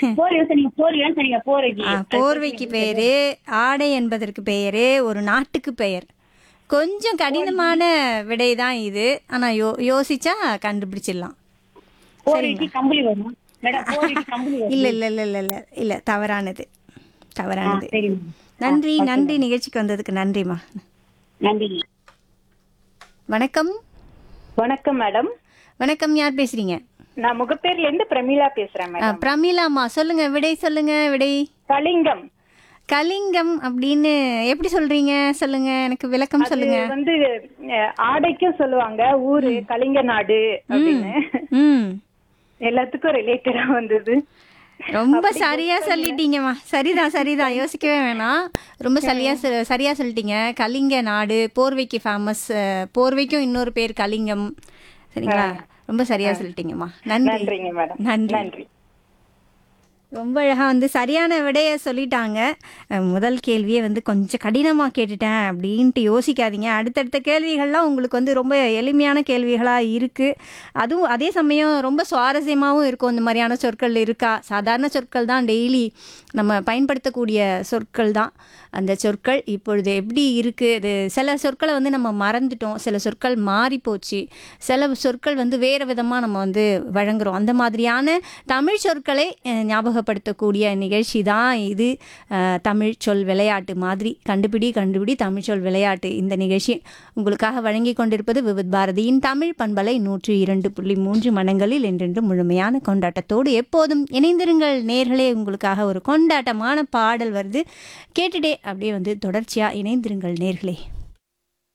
போர்வை சொன்னீங்க போர்வையா சொன்னீங்க போர்வைக்கு ஆ, போர்வைக்கு பெயரு ஆடை என்பதற்கு பெயரு ஒரு நாட்டுக்கு பெயர் கொஞ்சம் கடினமான விடை தான் இது ஆனா யோ யோசிச்சா கண்டுபிடிச்சிடலாம் போர்வைக்கு கம்பளி வரும் மேடம் போர்வைக்கு கம்பளி வரும் இல்ல இல்ல இல்ல இல்ல இல்ல இல்ல தவறானது ஆ, தவறானது சரிங்க நன்றி நன்றி நிகழ்ச்சிக்கு வந்ததுக்கு நன்றிம்மா நன்றி வணக்கம் வணக்கம் மேடம் வணக்கம் யார் பேசுறீங்க நான் முகப்பேர்ல இருந்து பிரமிளா பேசுறேன் ஆ, மேடம் பிரமிளாம்மா சொல்லுங்க விடை சொல்லுங்க விடை கலிங்கம் கலிங்கம் அப்படின்னு எப்படி சொல்றீங்க சொல்லுங்க எனக்கு விளக்கம் இது சொல்லுங்க வந்து அஹ், ஆடைக்கும் சொல்லுவாங்க ஊரு கலிங்க நாடு அப்படின்னு ம் எல்லாத்துக்கும் ரிலேட்டடா வந்தது ரொம்ப சரியா சொல்லிட்டீங்கம்மா சரிதான் சரிதான் யோசிக்கவே வேணாம் ரொம்ப சரியா சொ- சரியா சொல்லிட்டீங்க கலிங்க நாடு போர்வைக்கு ஃபேமஸ் போர்வைக்கும் இன்னொரு பேர் கலிங்கம் சரிங்களா ரொம்ப சரியா சொல்லிட்டீங்கம்மா நன்றி நன்றிங்க மேடம் நன்றி நன்றி ரொம்ப அழகா வந்து சரியான விடைய சொல்லிட்டாங்க அஹ் முதல் கேள்வியே வந்து கொஞ்சம் கடினமாக கேட்டுட்டேன் அப்படின்ட்டு யோசிக்காதீங்க அடுத்தடுத்த கேள்விகள்லாம் உங்களுக்கு வந்து ரொம்ப எளிமையான கேள்விகளாக இருக்குது அதுவும் அதே சமயம் ரொம்ப சுவாரஸ்யமாகவும் இருக்கும் இந்த மாதிரியான சொற்கள் இருக்கா சாதாரண சொற்கள் தான் டெய்லி நம்ம பயன்படுத்தக்கூடிய சொற்கள் தான் அந்த சொற்கள் இப்பொழுது எப்படி இருக்குது இது சில சொற்களை வந்து நம்ம மறந்துட்டோம் சில சொற்கள் மாறி போச்சு சில சொற்கள் வந்து வேறு விதமாக நம்ம வந்து வழங்குறோம் அந்த மாதிரியான தமிழ் சொற்களை அஹ், ஞாபகப்படுத்தக்கூடிய நிகழ்ச்சி தான் இது அஹ், தமிழ் சொல் விளையாட்டு மாதிரி கண்டுபிடி கண்டுபிடி தமிழ் சொல் விளையாட்டு இந்த நிகழ்ச்சி உங்களுக்காக வழங்கி கொண்டிருப்பது விவித் பாரதியின் தமிழ் பண்பலை நூற்று இரண்டு புள்ளி மூன்று மனங்களில் என்றென்று முழுமையான கொண்டாட்டத்தோடு எப்போதும் இணைந்திருங்கள் நேர்களே உங்களுக்காக ஒரு கொண்டாட்டமான பாடல் வருது கேட்டுட்டே அப்படியே வந்து தொடர்ச்சியாக இணைந்திருங்கள் நேர்களே